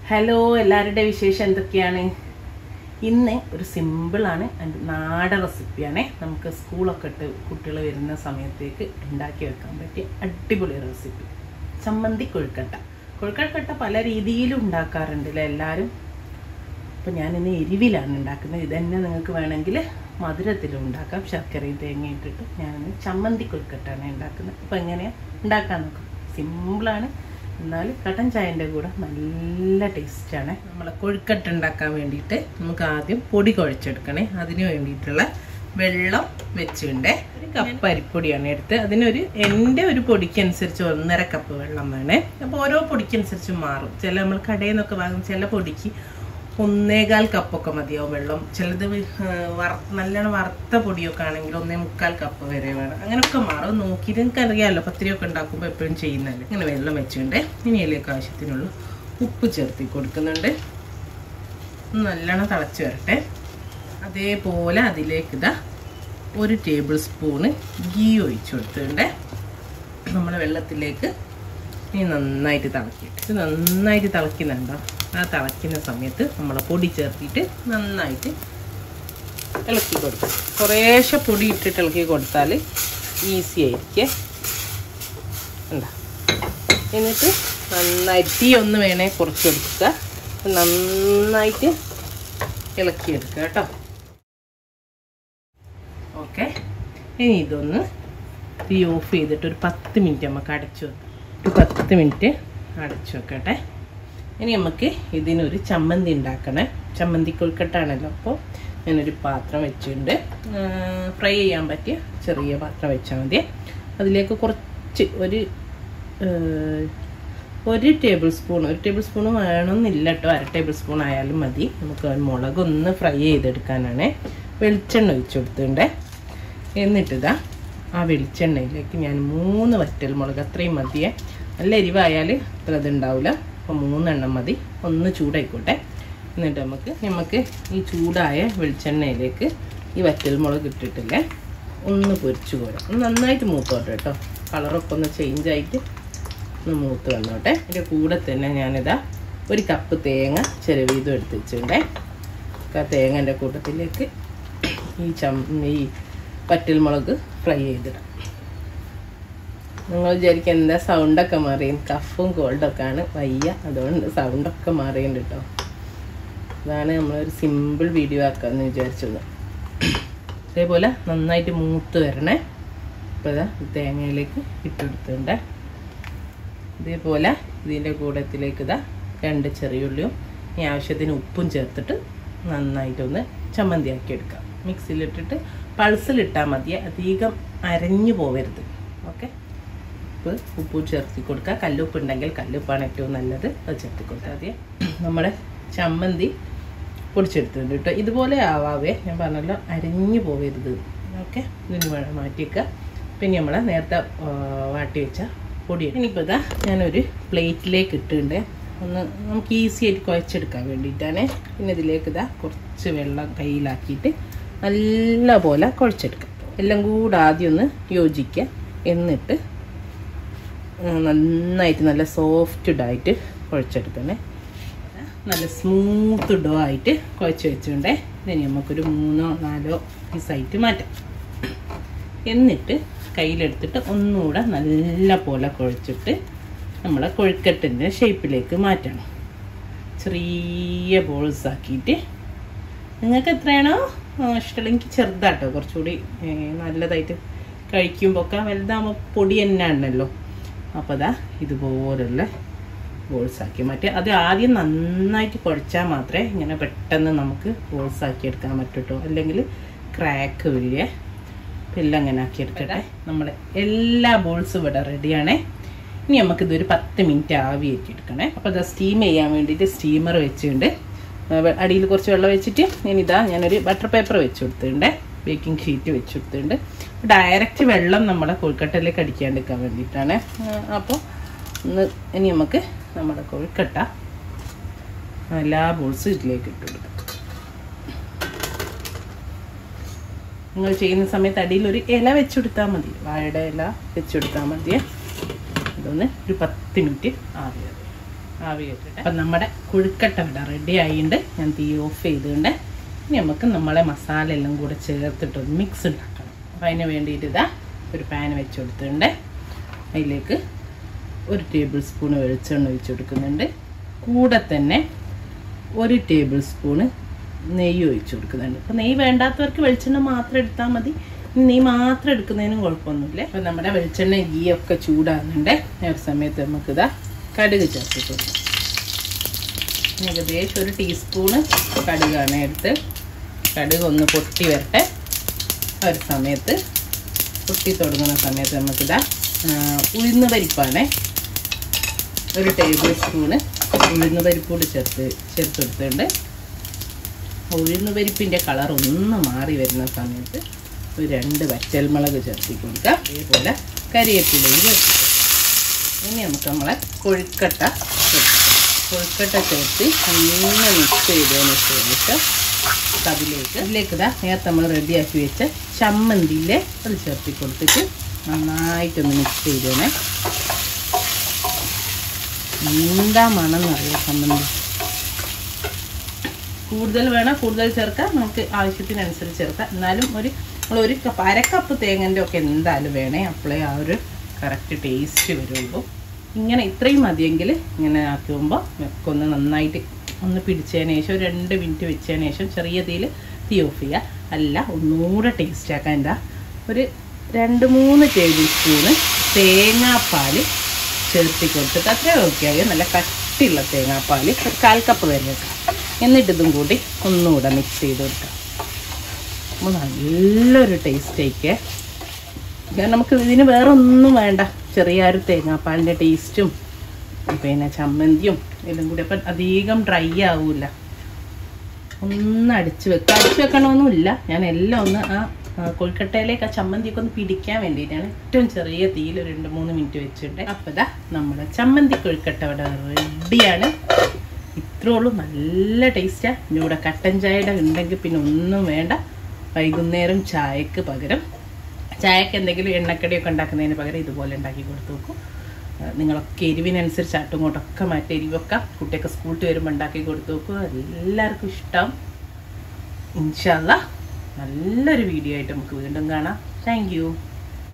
hello എല്ലാവരുടെ വിശേഷം എന്തൊക്കെയാണ് ഇന്ന് ഒരു സിമ്പിളാണ് ആൻഡ് നാടൻ റെസിപ്പിയാണ് നമുക്ക് സ്കൂളൊക്കെ ഇട്ട് കുട്ടികൾ വരുന്ന സമയത്തേക്ക് ഉണ്ടാക്കി വെക്കാൻ പറ്റിയ അടിപൊളി റെസിപ്പി ചമ്മന്തി കൊഴുക്കട്ട കൊഴുക്കട്ട പല രീതിയിലും ഉണ്ടാക്കാറുണ്ട് അല്ലേ എല്ലാവരും അപ്പോൾ ഞാനിന്ന് എരിവിലാണ് ഉണ്ടാക്കുന്നത് ഇതന്നെ നിങ്ങൾക്ക് വേണമെങ്കിൽ മധുരത്തിലും ഉണ്ടാക്കാം ശർക്കരയും തേങ്ങ ഇട്ടിട്ട് ഞാനിന്ന് ചമ്മന്തി കൊഴുക്കട്ടാണ് ഉണ്ടാക്കുന്നത് അപ്പോൾ എങ്ങനെയാണ് ഉണ്ടാക്കാൻ നോക്കാം സിമ്പിളാണ് എന്നാൽ കട്ടൻ ചായൻ്റെ കൂടെ നല്ല ടേസ്റ്റാണ് നമ്മൾ കൊഴുക്കട്ട ഉണ്ടാക്കാൻ വേണ്ടിയിട്ട് നമുക്ക് ആദ്യം പൊടി കുഴച്ചെടുക്കണേ അതിന് വേണ്ടിയിട്ടുള്ള വെള്ളം വെച്ചിട്ടുണ്ട് ഒരു കപ്പ് അരിപ്പൊടിയാണ് എടുത്ത് അതിനൊരു എൻ്റെ ഒരു പൊടിക്കനുസരിച്ച് ഒന്നര കപ്പ് വെള്ളം വേണേ അപ്പോൾ ഓരോ പൊടിക്കനുസരിച്ച് മാറും ചില നമ്മൾ കടയിൽ നിന്നൊക്കെ വാങ്ങും ചില പൊടിക്ക് ഒന്നേകാൽ കപ്പൊക്കെ മതിയാവും വെള്ളം ചിലത് വറ നല്ലോണം വറുത്ത പൊടിയൊക്കെ ആണെങ്കിൽ ഒന്നേ മുക്കാൽ കപ്പ് വരെ വേണം അങ്ങനെയൊക്കെ മാറും നോക്കിയിട്ട് നിങ്ങൾക്ക് അറിയാമല്ലോ പത്തിരിയൊക്കെ ഉണ്ടാക്കുമ്പോൾ എപ്പോഴും ചെയ്യുന്നതല്ലേ ഇങ്ങനെ വെള്ളം വെച്ചിട്ടുണ്ട് ഇനി അതിലേക്ക് ആവശ്യത്തിനുള്ള ഉപ്പ് ചേർത്തി കൊടുക്കുന്നുണ്ട് നല്ലോണം തിളച്ച് വരട്ടെ അതേപോലെ അതിലേക്ക് ഇതാ ഒരു ടേബിൾ സ്പൂണ് ഗീ ഒഴിച്ചു കൊടുത്തിട്ടുണ്ട് നമ്മൾ വെള്ളത്തിലേക്ക് ഇനി നന്നായിട്ട് തിളക്കിയിട്ട് ഇത് നന്നായിട്ട് തിളക്കുന്നുണ്ടോ ആ തിളക്കുന്ന സമയത്ത് നമ്മൾ പൊടി ചേർത്തിട്ട് നന്നായിട്ട് ഇളക്കി കൊടുക്കും കുറേശ്ശെ പൊടി ഇട്ടിട്ട് ഇളക്കി കൊടുത്താൽ ഈസി ആയിരിക്കും എന്താ എന്നിട്ട് നന്നായിട്ട് തീ ഒന്ന് വേണേ കുറച്ച് കൊടുക്കുക നന്നായിട്ട് ഇളക്കിയെടുക്കുക കേട്ടോ ഓക്കെ ഇനി ഇതൊന്ന് തീ ഓഫ് ചെയ്തിട്ട് ഒരു പത്ത് മിനിറ്റ് നമുക്ക് അടച്ചു വെക്കാം ഒരു പത്ത് മിനിറ്റ് അടച്ചു വെക്കട്ടെ ഇനി നമുക്ക് ഇതിനൊരു ചമ്മന്തി ഉണ്ടാക്കണേ ചമ്മന്തി കൊഴുക്കട്ടാണല്ലോ അപ്പോൾ ഞാനൊരു പാത്രം വെച്ചിട്ടുണ്ട് ഫ്രൈ ചെയ്യാൻ പറ്റിയ ചെറിയ പാത്രം വെച്ചാൽ മതി അതിലേക്ക് കുറച്ച് ഒരു ഒരു ടേബിൾ സ്പൂൺ ഒരു ടേബിൾ സ്പൂൺ വേണമെന്നില്ല കേട്ടോ അര ടേബിൾ സ്പൂൺ ആയാലും മതി നമുക്ക് മുളക് ഒന്ന് ഫ്രൈ ചെയ്തെടുക്കാനാണ് വെളിച്ചെണ്ണ ഒഴിച്ചു കൊടുത്തിട്ടുണ്ട് എന്നിട്ടിതാ ആ വെളിച്ചെണ്ണയിലേക്ക് ഞാൻ മൂന്ന് വറ്റൽ മുളക് അത്രയും മതിയേ നല്ല എരിവായാൽ അത്ര ഇതുണ്ടാവില്ല അപ്പോൾ മൂന്നെണ്ണം മതി ഒന്ന് ചൂടായിക്കോട്ടെ എന്നിട്ട് നമുക്ക് നമുക്ക് ഈ ചൂടായ വെളിച്ചെണ്ണയിലേക്ക് ഈ വറ്റൽ മുളക് ഇട്ടിട്ടില്ലേ ഒന്ന് പൊരിച്ചു കോരാം ഒന്ന് നന്നായിട്ട് മൂത്തോട്ടെ കേട്ടോ കളറൊക്കെ ഒന്ന് ചേഞ്ച് ആയിട്ട് ഒന്ന് മൂത്ത് വന്നോട്ടെ അതിൻ്റെ കൂടെ തന്നെ ഞാനിതാ ഒരു കപ്പ് തേങ്ങ ചെറുവീതം എടുത്ത് വെച്ചിട്ടുണ്ടേ ആ തേങ്ങൻ്റെ കൂട്ടത്തിലേക്ക് ഈ ചം ഈ വറ്റൽ മുളക് ഫ്രൈ ചെയ്തിടാം നിങ്ങൾ വിചാരിക്കും എന്താ സൗണ്ടൊക്കെ മാറിയും കഫും കോൾഡൊക്കെ ആണ് വയ്യ അതുകൊണ്ട് സൗണ്ടൊക്കെ മാറിയുണ്ട് കേട്ടോ അതാണ് നമ്മളൊരു സിമ്പിൾ വീഡിയോ ആക്കാമെന്ന് വിചാരിച്ചത് അതേപോലെ നന്നായിട്ട് മൂത്ത് വരണേ ഇപ്പോൾ ഇതാ തേങ്ങയിലേക്ക് ഇട്ടെടുത്തിട്ടുണ്ട് ഇതേപോലെ ഇതിൻ്റെ കൂടത്തിലേക്ക് ഇതാ രണ്ട് ചെറിയുള്ളിയും ഈ ആവശ്യത്തിന് ഉപ്പും ചേർത്തിട്ട് നന്നായിട്ടൊന്ന് ചമ്മന്തിയാക്കി എടുക്കാം മിക്സിയിലിട്ടിട്ട് പൾസിലിട്ടാൽ മതി അധികം അരഞ്ഞു പോവരുത് ഓക്കെ ഉപ്പ് ഉപ്പ് ചേർത്തി കൊടുക്കുക കല്ലുപ്പ് ഉണ്ടെങ്കിൽ കല്ലുപ്പാണ് ഏറ്റവും നല്ലത് അത് ചേർത്തി കൊടുത്താൽ മതി നമ്മുടെ ചമ്മന്തി പൊടിച്ചെടുത്തിട്ടുണ്ട് കേട്ടോ ഇതുപോലെ ആവാവേ ഞാൻ പറഞ്ഞല്ലോ അരഞ്ഞു പോവരുത് ഓക്കെ ഇതിന് വേണം മാറ്റിയേക്കുക പിന്നെ നമ്മൾ നേരത്തെ വാട്ടി വെച്ച പൊടി ഇനിയിപ്പോൾ ഇതാ ഞാനൊരു പ്ലേറ്റിലേക്ക് ഇട്ടിട്ടുണ്ട് ഒന്ന് നമുക്ക് ഈസി ആയിട്ട് കുഴച്ചെടുക്കാൻ വേണ്ടിയിട്ടാണ് പിന്നെ ഇതിലേക്ക് ഇതാ കുറച്ച് വെള്ളം കയ്യിലാക്കിയിട്ട് നല്ല പോലെ കുഴച്ചെടുക്കാം എല്ലാം കൂടെ ആദ്യം ഒന്ന് യോജിക്കുക എന്നിട്ട് നന്നായിട്ട് നല്ല സോഫ്റ്റ് ഇടായിട്ട് കുഴച്ചെടുക്കണേ നല്ല സ്മൂത്ത് ഡോ ആയിട്ട് കുഴച്ച് വെച്ചിട്ടുണ്ടേ ഇതിന് നമുക്കൊരു മൂന്നോ നാലോ പീസായിട്ട് മാറ്റാം എന്നിട്ട് കയ്യിലെടുത്തിട്ട് ഒന്നുകൂടെ നല്ല പോലെ കുഴച്ചിട്ട് നമ്മളെ കൊഴുക്കട്ടിൻ്റെ ഷേപ്പിലേക്ക് മാറ്റണം ചെറിയ ബോൾസ് ആക്കിയിട്ട് നിങ്ങൾക്ക് എത്രയാണോ ഇഷ്ടമുള്ള എനിക്ക് ചെറുതാട്ടോ കുറച്ചുകൂടി നല്ലതായിട്ട് കഴിക്കുമ്പോൾ ഒക്കെ വലുതാകുമ്പോൾ പൊടി തന്നെ ആണല്ലോ അപ്പോൾ അതാ ഇതുപോലുള്ള ബോൾസ് ആക്കി മാറ്റി അത് ആദ്യം നന്നായിട്ട് കുഴച്ചാൽ മാത്രമേ ഇങ്ങനെ പെട്ടെന്ന് നമുക്ക് ബോൾസ് ആക്കി എടുക്കാൻ പറ്റൂ അല്ലെങ്കിൽ ക്രാക്ക് വലിയ എല്ലാം അങ്ങനെ ആക്കി എടുക്കട്ടെ നമ്മുടെ എല്ലാ ബോൾസും ഇവിടെ റെഡിയാണേ ഇനി നമുക്കിതൊരു പത്ത് മിനിറ്റ് ആവി ആക്കി എടുക്കണേ അപ്പോൾ അത് സ്റ്റീം ചെയ്യാൻ വേണ്ടിയിട്ട് സ്റ്റീമർ വെച്ചിട്ടുണ്ട് അടിയിൽ കുറച്ച് വെള്ളം വെച്ചിട്ട് ഇനിതാ ഞാനൊരു ബട്ടർ പേപ്പർ വെച്ച് കൊടുത്തിട്ടുണ്ട് ബേക്കിംഗ് ഷീറ്റ് വെച്ച് കൊടുത്തിട്ടുണ്ട് ഡയറക്റ്റ് വെള്ളം നമ്മുടെ കൊഴുക്കട്ടയിലേക്ക് അടിക്കാണ്ടിരിക്കാൻ വേണ്ടിയിട്ടാണ് അപ്പോൾ ഒന്ന് ഇനി നമുക്ക് നമ്മുടെ കൊഴുക്കട്ട എല്ലാ ബോൾസും ഇതിലേക്ക് ഇട്ട് കൊടുക്കാം നിങ്ങൾ ചെയ്യുന്ന സമയത്ത് അടിയിൽ ഒരു ഇല വെച്ചെടുത്താൽ മതി വാഴയുടെ ഇല വെച്ചെടുത്താൽ മതി ഇതൊന്ന് ഒരു പത്ത് മിനിറ്റ് ആവിയത് ആവി കെട്ടിട്ട് അപ്പം നമ്മുടെ കൊഴുക്കട്ട ഇവിടെ റെഡി ആയിട്ടുണ്ട് ഞാൻ തീ ഓഫ് ചെയ്തുകൊണ്ട് ഇനി നമുക്ക് നമ്മളെ മസാല എല്ലാം കൂടെ ചേർത്തിട്ട് ഒരു മിക്സ് ഉണ്ടാക്കണം അപ്പം അതിന് വേണ്ടിയിട്ട് ഇതാ ഒരു പാൻ വെച്ച് കൊടുത്തിട്ടുണ്ട് അതിലേക്ക് ഒരു ടേബിൾ സ്പൂൺ വെളിച്ചെണ്ണ ഒഴിച്ച് കൊടുക്കുന്നുണ്ട് കൂടെ തന്നെ ഒരു ടേബിൾ സ്പൂണ് നെയ്യ് ഒഴിച്ച് കൊടുക്കുന്നുണ്ട് അപ്പോൾ നെയ്യ് വേണ്ടാത്തവർക്ക് വെളിച്ചെണ്ണ മാത്രം എടുത്താൽ മതി നെയ്യ് മാത്രം എടുക്കുന്നതിനും കുഴപ്പമൊന്നുമില്ല അപ്പോൾ നമ്മുടെ വെളിച്ചെണ്ണ ഗീയൊക്കെ ചൂടാകുന്നുണ്ട് ആ ഒരു സമയത്ത് നമുക്കിതാ കടുക് ചേർത്ത് കൊടുക്കാം ഏകദേശം ഒരു ടീസ്പൂണ് കടുകാണ് എടുത്ത് കടുക് ഒന്ന് പൊട്ടി വരട്ടെ ആ ഒരു സമയത്ത് പൊട്ടി തുടങ്ങുന്ന സമയത്ത് നമുക്കിതാ ഉഴുന്ന് പരിപ്പാണ് ഒരു ടേബിൾ സ്പൂണ് ഉഴുന്ന് പരിപ്പ് കൂടി ചേർത്ത് ചേർത്ത് കൊടുത്തിട്ടുണ്ട് ഉഴുന്ന് പരിപ്പിൻ്റെ കളർ ഒന്ന് മാറി വരുന്ന സമയത്ത് ഒരു രണ്ട് വറ്റൽമുളക് ചേർത്തി കൊടുക്കുക അതേപോലെ കരിവേപ്പിലയും ചേർത്ത് ഇനി നമുക്ക് നമ്മളെ കൊഴുക്കട്ട ചേർക്കാം കൊഴുക്കട്ട ചേർത്ത് അങ്ങനെ മിക്സ് ചെയ്തതിന് ശേഷം അതിലേക്ക് അതിലേക്ക് ഇതാ നേരത്തെ നമ്മൾ റെഡിയാക്കി വെച്ച ചമ്മന്തിയിലെ അത് ചേർത്തി കൊടുത്തിട്ട് നന്നായിട്ടൊന്ന് മിക്സ് ചെയ്തേനെ എന്താ മണം എന്നറിയാം ചമ്മന്തി കൂടുതൽ വേണം കൂടുതൽ ചേർക്കാം നമുക്ക് ആവശ്യത്തിനനുസരിച്ച് ചേർക്കാം എന്നാലും ഒരു നമ്മൾ ഒരു കപ്പ് അര കപ്പ് തേങ്ങൻ്റെ ഒക്കെ എന്തായാലും വേണേ അപ്പോഴേ ആ ഒരു കറക്റ്റ് ടേസ്റ്റ് വരുള്ളൂ ഇങ്ങനെ ഇത്രയും മതിയെങ്കിൽ ഇങ്ങനെ ആക്കുമ്പോൾ ഒക്കെ ഒന്ന് നന്നായിട്ട് ഒന്ന് പിടിച്ചതിന് ശേഷം ഒരു രണ്ട് മിനിറ്റ് വെച്ചതിന് ശേഷം ചെറിയ തീയിൽ തീ ഓഫ് ചെയ്യുക അല്ല ഒന്നുകൂടെ ടേസ്റ്റ് ആക്കാൻ എന്താ ഒരു രണ്ട് മൂന്ന് ടേബിൾ സ്പൂണ് തേങ്ങാപ്പാൽ ചേർത്തി കൊടുത്തിട്ട് അത്രയും ഓക്കെയായി നല്ല കട്ടിയുള്ള തേങ്ങാപ്പാൽ ഒരു കാൽ കപ്പ് വരെ വെക്കാം എന്നിട്ട് ഇതും കൂടി ഒന്നുകൂടെ മിക്സ് ചെയ്ത് കൊടുക്കാം അപ്പോൾ നല്ലൊരു ടേസ്റ്റ് ആയിക്കേ കാരണം നമുക്ക് ഇതിന് വേറെ ഒന്നും വേണ്ട ചെറിയ ഒരു തേങ്ങാപ്പാലിൻ്റെ ടേസ്റ്റും പിന്നെ ചമ്മന്തിയും എല്ലാം കൂടി അപ്പം അധികം ഡ്രൈ ആവില്ല ഒന്ന് അടിച്ച് വെക്കുക അടിച്ച് വെക്കണമെന്നില്ല ഞാൻ എല്ലാം ഒന്ന് ആ ആ, കൊഴുക്കട്ടയിലേക്ക് ആ ചമ്മന്തിയൊക്കെ ഒന്ന് പിടിക്കാൻ വേണ്ടിയിട്ടാണ് ഏറ്റവും ചെറിയ തീയിൽ ഒരു രണ്ട് മൂന്ന് മിനിറ്റ് വെച്ചിട്ടുണ്ട് അപ്പോൾ ഇതാ നമ്മുടെ ചമ്മന്തി കൊഴുക്കട്ട ഇവിടെ റെഡിയാണ് ഇത്രേ ഉള്ളൂ നല്ല ടേസ്റ്റാണ് പിന്നെ ഇവിടെ കട്ടൻ ചായയുടെ ഉണ്ടെങ്കിൽ പിന്നെ ഒന്നും വേണ്ട വൈകുന്നേരം ചായക്ക് പകരം ചായക്ക് എന്തെങ്കിലും എണ്ണക്കടിയൊക്കെ ഉണ്ടാക്കുന്നതിന് പകരം ഇതുപോലെ ഉണ്ടാക്കി കൊടുത്തു നോക്കും ആ, നിങ്ങളൊക്കെ എരിവിനനുസരിച്ച് ആട്ടും ഇങ്ങോട്ടൊക്കെ മാറ്റി എരിവൊക്കെ കുട്ടിയൊക്കെ സ്കൂളിൽ വരുമ്പോൾ ഉണ്ടാക്കി കൊടുത്തു നോക്കുക എല്ലാവർക്കും ഇഷ്ടം ഇൻഷല്ല നല്ലൊരു വീഡിയോ ആയിട്ട് നമുക്ക് വീണ്ടും കാണാം താങ്ക്